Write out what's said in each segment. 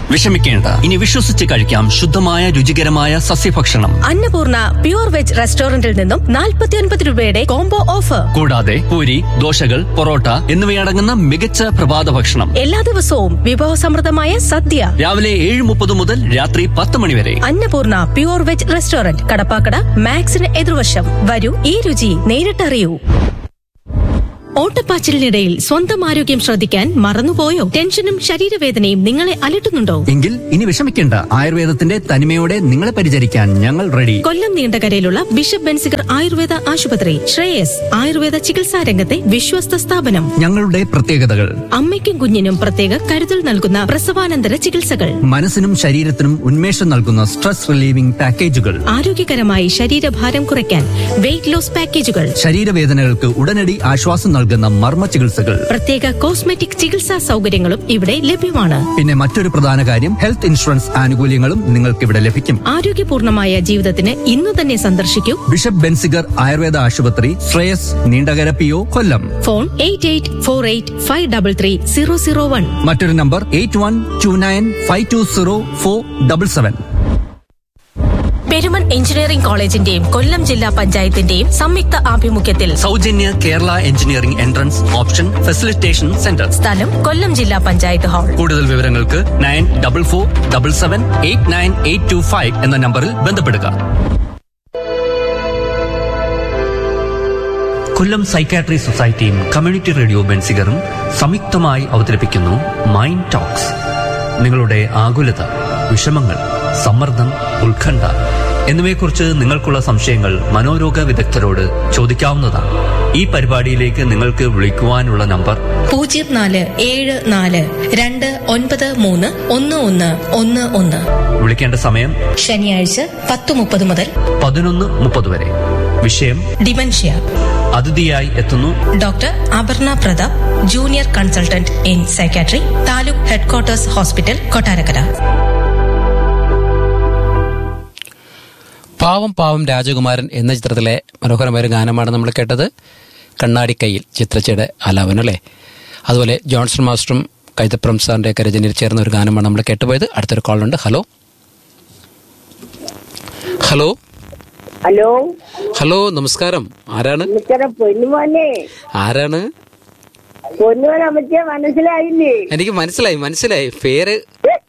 വിഷമിക്കേണ്ട ഇനി വിശ്വസിച്ച് കഴിക്കാം ശുദ്ധമായ രുചികരമായ സസ്യഭക്ഷണം അന്നപൂർണ പ്യൂർ വെജ് റെസ്റ്റോറന്റിൽ നിന്നും 49 രൂപയുടെ കോംബോ ഓഫർ കൂടാതെ പൂരി ദോശകൾ പൊറോട്ട എന്നിവയടങ്ങുന്ന മികച്ച പ്രഭാത ഭക്ഷണം എല്ലാ ദിവസവും വിഭവസമൃദ്ധമായ സദ്യ രാവിലെ ഏഴ് മുപ്പത് മുതൽ രാത്രി പത്ത് മണി വരെ Annapoorna pure veg restaurant Kadappakada മാക്സിന് എതിർവശം വരൂ ഈ രുചി നേരിട്ടറിയൂ ഓട്ടപ്പാച്ചിലിനിടയിൽ സ്വന്തം ആരോഗ്യം ശ്രദ്ധിക്കാൻ മറന്നുപോയോ ടെൻഷനും ശരീരവേദനയും നിങ്ങളെ അലട്ടുന്നുണ്ടോ എങ്കിൽ ഇനി വിഷമിക്കേണ്ട ആയുർവേദത്തിന്റെ തനിമയോടെ നിങ്ങളെ പരിചരിക്കാൻ ഞങ്ങൾ റെഡി കൊല്ലം നീണ്ടകരയിലുള്ള ബിഷപ്പ് ബെൻസിഗർ ആയുർവേദ ആശുപത്രി ശ്രേയസ് ആയുർവേദ ചികിത്സാ രംഗത്തെ വിശ്വസ്ത സ്ഥാപനം ഞങ്ങളുടെ പ്രത്യേകതകൾ അമ്മയ്ക്കും കുഞ്ഞിനും പ്രത്യേക കരുതൽ നൽകുന്ന പ്രസവാനന്തര ചികിത്സകൾ മനസ്സിനും ശരീരത്തിനും ഉന്മേഷം നൽകുന്ന സ്ട്രെസ് റിലീവിംഗ് പാക്കേജുകൾ ആരോഗ്യകരമായി ശരീരഭാരം കുറയ്ക്കാൻ വെയിറ്റ് ലോസ് പാക്കേജുകൾ ശരീരവേദനകൾക്ക് ഉടനടി ആശ്വാസം നൽകുന്ന മർമ്മ ചികിത്സകൾ പ്രത്യേക കോസ്മെറ്റിക് ചികിത്സാ സൗകര്യങ്ങളും ഇവിടെ ലഭ്യമാണ് പിന്നെ മറ്റൊരു പ്രധാന കാര്യം ഹെൽത്ത് ഇൻഷുറൻസ് ആനുകൂല്യങ്ങളും നിങ്ങൾക്ക് ഇവിടെ ലഭിക്കും ആരോഗ്യപൂർണമായ ജീവിതത്തിന് ഇന്നു തന്നെ സന്ദർശിക്കൂ ബിഷപ്പ് ബെൻസിഗർ ആയുർവേദ ആശുപത്രി Shreyas Neendakara P O Kollam phone eight eight four eight five double three zero zero one മറ്റൊരു നമ്പർ eight one two nine five two zero four double seven Perumon engineering കോളേജിന്റെയും കൊല്ലം ജില്ലാ പഞ്ചായത്തിന്റെയും സംയുക്ത ആഭിമുഖ്യത്തിൽ സൗജന്യ Kerala engineering entrance option facilitation centre സ്ഥലം കൊല്ലം ജില്ലാ പഞ്ചായത്ത് ഹാൾ കൂടുതൽ വിവരങ്ങൾക്ക് nine double four double seven eight nine eight two five എന്ന നമ്പറിൽ ബന്ധപ്പെടുക കൊല്ലം സൈക്കാട്രി സൊസൈറ്റിയും കമ്മ്യൂണിറ്റി റേഡിയോ ബെൻസിഗറും സംയുക്തമായി അവതരിപ്പിക്കുന്നു മൈൻഡ് ടോക്സ് നിങ്ങളുടെ ആകുലത വിഷമങ്ങൾ സമ്മർദ്ദം ഉത്കണ്ഠ എന്നിവയെക്കുറിച്ച് നിങ്ങൾക്കുള്ള സംശയങ്ങൾ മനോരോഗ വിദഗ്ധരോട് ചോദിക്കാവുന്നതാണ് ഈ പരിപാടിയിലേക്ക് നിങ്ങൾക്ക് വിളിക്കുവാനുള്ള നമ്പർ പൂജ്യം നാല് ഏഴ് നാല് രണ്ട് ഒൻപത് മൂന്ന് ഒന്ന് ഒന്ന് ഒന്ന് ഒന്ന് വിളിക്കേണ്ട സമയം ശനിയാഴ്ച പത്ത് മുപ്പത് മുതൽ പതിനൊന്ന് മുപ്പത് വരെ വിഷയം ഡിമൻഷ്യ അതിഥിയായി എത്തുന്നു doctor Aparna Prathap junior consultant in psychiatry taluk headquarters hospital Kottarakkara പാവം പാവം രാജകുമാരൻ എന്ന ചിത്രത്തിലെ മനോഹരമായ ഒരു ഗാനമാണ് നമ്മൾ കേട്ടത് കണ്ണാടിക്കൈയിൽ ചിത്രച്ചയുടെ ആലാപനം അല്ലേ അതുപോലെ ജോൺസൺ മാസ്റ്ററും കൈതപ്രം സാറിൻ്റെ ഒക്കെ രചനയിൽ ചേർന്ന ഒരു ഗാനമാണ് നമ്മൾ കേട്ടുപോയത് അടുത്തൊരു കോളുണ്ട് ഹലോ ഹലോ ഹലോ ഹലോ നമസ്കാരം ആരാണ് മിസ്റ്ററെ പൊന്നുമോനെ ആരാണ് പൊന്നുമോൻ അമ്മച്ചെ മനസ്സിലായില്ലേ എനിക്ക് മനസ്സിലായി മനസ്സിലായി പേര്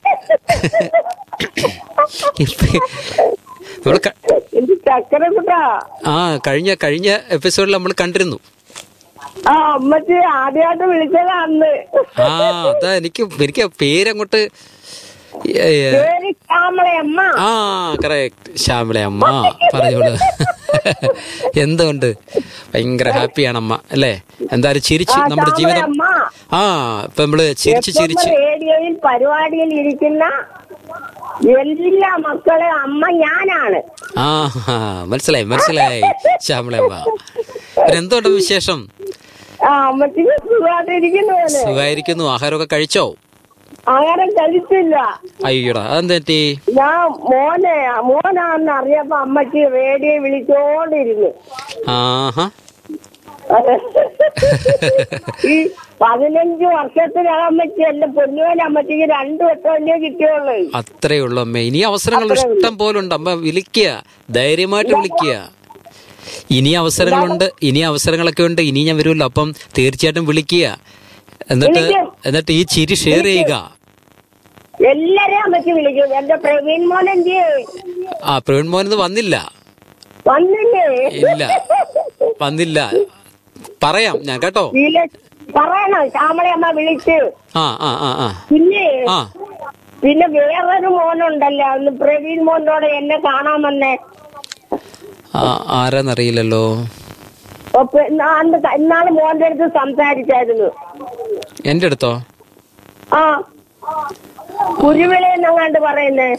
നമ്മൾ ക- എന്ത് ചക്കര കുട്ടാ ആ കഴിഞ്ഞ കഴിഞ്ഞ എപ്പിസോഡിൽ നമ്മൾ കണ്ടിരുന്നു ആ അമ്മച്ചി ആദ്യമായിട്ട് വിളിച്ചതാ അന്ന് ആ അതാ എനിക്ക് എനിക്ക് ആ പേരങ്ങോട്ട് ഏ, ഏ, പേര് ശ്യാമളയമ്മ ആ കറക്റ്റ് ശ്യാമിളെ അമ്മ പറഞ്ഞോളൂ എന്തുകൊണ്ട് ഭയങ്കര ഹാപ്പിയാണ് അമ്മ അല്ലേ എന്തായാലും ചിരിച്ച് ആ, നമ്മുടെ ജീവിതം ശ്യാമളയമ്മ. ആ ഇപ്പൊ നമ്മള് ചിരിച്ച് എപ്പം ചിരിച്ച് റേഡിയോയിൽ പരിപാടിയിൽ ഇരിക്കുന്ന എല്ലാ മക്കളെ അമ്മ ഞാനാണ് ആ ആ, മനസ്സിലായി മനസ്സിലായി ശ്യാമിളെ അമ്മ പിന്നെ എന്തുകൊണ്ട് വിശേഷം ആ അമ്മച്ചിക്ക് സുഖമായിട്ടിരിക്കുന്നു സുഖമായിരിക്കുന്നു ആഹാരമൊക്കെ കഴിച്ചോ അങ്ങനെ കഴിച്ചില്ല അയ്യോടാ അതെന്താ പറ്റി ഞാൻ മോനെ മോനാന്ന് അറിയപ്പോ അമ്മച്ചി റേഡിയോ വിളിച്ചോണ്ടിരുന്നു ആഹാ അതെ. ഈ പതിനഞ്ച് വർഷത്തിനകം വെച്ച് എന്റെ പൊന്നുവൻ അമ്മച്ചിക്ക് രണ്ടു വട്ടമല്ലേ കിട്ടിയുള്ളൂ അത്രേ ഉള്ളൂ അമ്മ ഇനി അവസരങ്ങൾ ഇഷ്ടം പോലെ ഉണ്ട് അമ്മ വിളിക്കുക ധൈര്യമായിട്ട് വിളിക്കുക ഇനി അവസരങ്ങളുണ്ട് ഇനി അവസരങ്ങളൊക്കെ ഉണ്ട് ഇനി ഞാൻ വരുമല്ലോ അപ്പം തീർച്ചയായിട്ടും വിളിക്കുക എന്നിട്ട് വിളിക്കും. എന്നിട്ട് ഈ ചിരി ഷെയർ ചെയ്യുക എല്ലാരെയും അമ്മച്ചി വിളിക്കും എന്റെ പ്രവീൺ മോൻ എന്ത് ആ പ്രവീൺ മോൻ ഇന്ന് വന്നില്ല വന്നില്ലേ ഇല്ല വന്നില്ല പറയാം ഞാൻ കേട്ടോ ഇതില് പറയണം ശ്യാമളയമ്മ വിളിച്ച് ആ ആ ആ ആ പിന്നെ ആ പിന്നെ വേറൊരു മോനുണ്ടല്ലോ അന്ന് പ്രവീൺ മോനോട് എന്നെ കാണാൻ വന്നേ ആ ആരാന്നറിയില്ലല്ലോ അപ്പൊ ഇന്നാ- അന്ന് ക- ഇന്നാള് മോന്റെ അടുത്ത് സംസാരിച്ചായിരുന്നു എന്റെ അടുത്തോ ആ കുരുവിളയെന്നങ്ങാണ്ട് പറയുന്നേ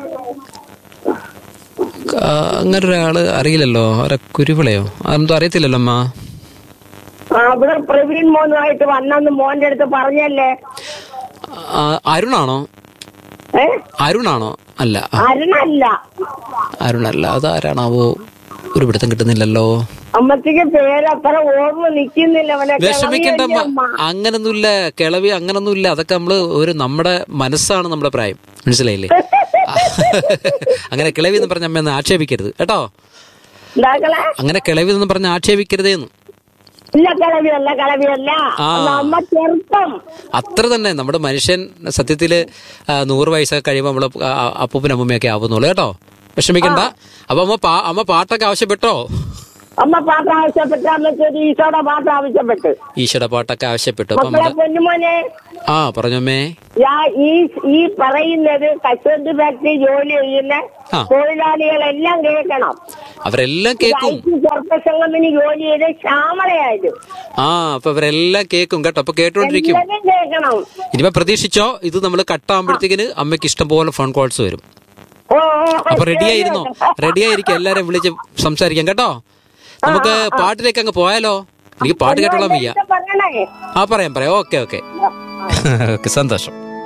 ആ, അങ്ങനെ ഒരാള് അറിയില്ലല്ലോ ആരാ കുരുവിളയോ അതെന്തോ അറിയത്തില്ലല്ലോ അമ്മ ആ ഇവിടെ പ്രവീൺ മോനുമായിട്ട് വന്നെന്ന് മോന്റെ അടുത്ത് പറഞ്ഞല്ലേ ആ, അരുണാണോ ഏ അരുണാണോ അല്ല ആ, അരുണല്ല അരുണല്ല അത് ആരാണാവോ ഒരു പിടുത്തം കിട്ടുന്നില്ലല്ലോ അമ്മച്ചിക്ക് പേരത്ര ഓർമ്മ നിക്കുന്നില്ല അവനെ വിഷമിക്കണ്ട അമ്മ. കിളവിയല്ലേ അമ്മ? അങ്ങനൊന്നുമില്ല കിളവി അങ്ങനൊന്നുമില്ല അതൊക്കെ നമ്മള് ഒരു നമ്മുടെ മനസ്സാണ് നമ്മുടെ പ്രായം മനസ്സിലായില്ലേ അങ്ങനെ കിളവി എന്ന് പറഞ്ഞ അമ്മ ഒന്ന് ആക്ഷേപിക്കരുത് കേട്ടോ എന്താക്കളെ അങ്ങനെ കിളവി എന്ന് പറഞ്ഞ് ആക്ഷേപിക്കരുതേന്ന് ഇല്ല കളവിയല്ല കളവിയല്ല ആ. അത് അമ്മ ചെറുപ്പം അത്ര തന്നെ നമ്മുടെ മനുഷ്യൻ സത്യത്തില് ആ, നൂറ് വയസ്സൊക്കെ കഴിയുമ്പോൾ നമ്മള് അപ്പൂപ്പനും അമ്മൂമ്മയൊക്കെ ആവുന്നുള്ളൂ കേട്ടോ വിഷമിക്കണ്ട അപ്പൊ അമ്മ പാ- അമ്മ പാട്ടൊക്കെ ആവശ്യപ്പെട്ടോ അമ്മ പാട്ട് ആവശ്യപ്പെട്ട് അമ്മയ്ക്ക് ഒരു ഈശോടെ പാട്ട് ആവശ്യപ്പെട്ട് ഈശോയുടെ പാട്ടൊക്കെ ആവശ്യപ്പെട്ടു അപ്പൊ മക്കളെ നമ്മള് പൊന്നുമോനെ ആ പറഞ്ഞമ്മേ ഞാൻ ഈ ഈ പറയുന്നത് കശുവണ്ടി ഫാക്ടറി ജോലി ചെയ്യുന്ന ആ. തൊഴിലാളികളെല്ലാം കേൾക്കണം അവരെല്ലാം കേൾക്കും ഐ ടി ചെറുപ്പസംഗമിന് ജോലി ചെയ്ത് ശ്യാമളയായാലും ആ അപ്പൊ അവരെല്ലാം കേൾക്കും കേട്ടോ അപ്പൊ കേട്ടോണ്ടിരിക്കും എല്ലാവരും കേൾക്കണം ഇനിയിപ്പോ പ്രതീക്ഷിച്ചോ ഇത് നമ്മൾ കട്ടാകുമ്പോഴത്തേക്കിന് അമ്മയ്ക്ക് ഇഷ്ടം പോലെ ഫോൺ കോൾസ് വരും ഓ, ഓ, അപ്പൊ റെഡി ആയിരുന്നോ റെഡി ആയിരിക്കും എല്ലാരും വിളിച്ച് സംസാരിക്കാം കേട്ടോ നമുക്ക് പാട്ടിലേക്ക് അങ്ങ് പോയാലോ എനിക്ക് പാട്ട് കേട്ടോളാൻ വയ്യ എന്താ പറയണേ ആ പറയാം പറയാം ഓക്കെ ഓക്കെ ഓക്കെ സന്തോഷം